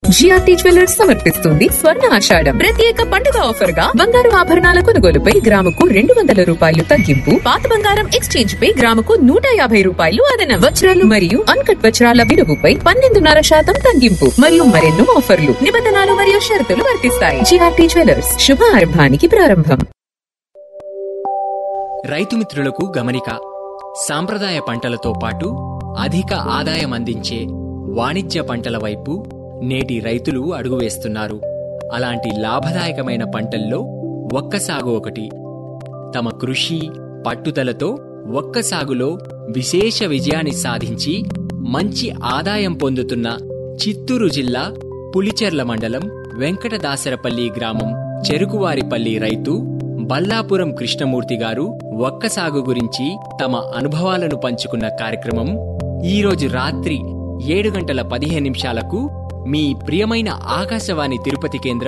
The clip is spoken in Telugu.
జిఆర్టీ జ్యువెలర్స్ సమర్పిస్తుంది స్వర్ణ ఆషాఢం ప్రత్యేక పండుగ ఆఫర్ గా బంగారు ఆభరణాల కొనుగోలుపై గ్రాముకు రెండు వందల రూపాయలు తగ్గింపు పాత బంగారం ఎక్స్చేంజ్ పై గ్రాముకు నూట యాభై రూపాయలు అదనం వజ్రాలు మరియు అన్కట్ వజ్రాల విలువపై పన్నెండున్నర శాతం తగ్గింపు మరియు మరెన్నో ఆఫర్లు నిబంధనలు మరియు షరతులు వర్తిస్తాయి జిఆర్టీ జ్యువెలర్స్ శుభారంభానికి ప్రారంభం రైతు మిత్రులకు గమనిక సాంప్రదాయ పంటలతో పాటు అధిక ఆదాయం అందించే వాణిజ్య పంటల వైపు నేటి రైతులు అడుగువేస్తున్నారు అలాంటి లాభదాయకమైన పంటల్లో ఒక్క సాగు ఒకటి తమ కృషి పట్టుదలతో ఒక్క సాగులో విశేష విజయాన్ని సాధించి మంచి ఆదాయం పొందుతున్న చిత్తూరు జిల్లా పులిచెర్ల మండలం వెంకటదాసరపల్లి గ్రామం చెరుకువారిపల్లి రైతు బల్లాపురం కృష్ణమూర్తి గారు ఒక్క సాగు గురించి తమ అనుభవాలను పంచుకున్న కార్యక్రమం ఈరోజు రాత్రి ఏడు గంటల పదిహేను నిమిషాలకు మీ ప్రియమైన ఆకాశవాణి తిరుపతి కేంద్రం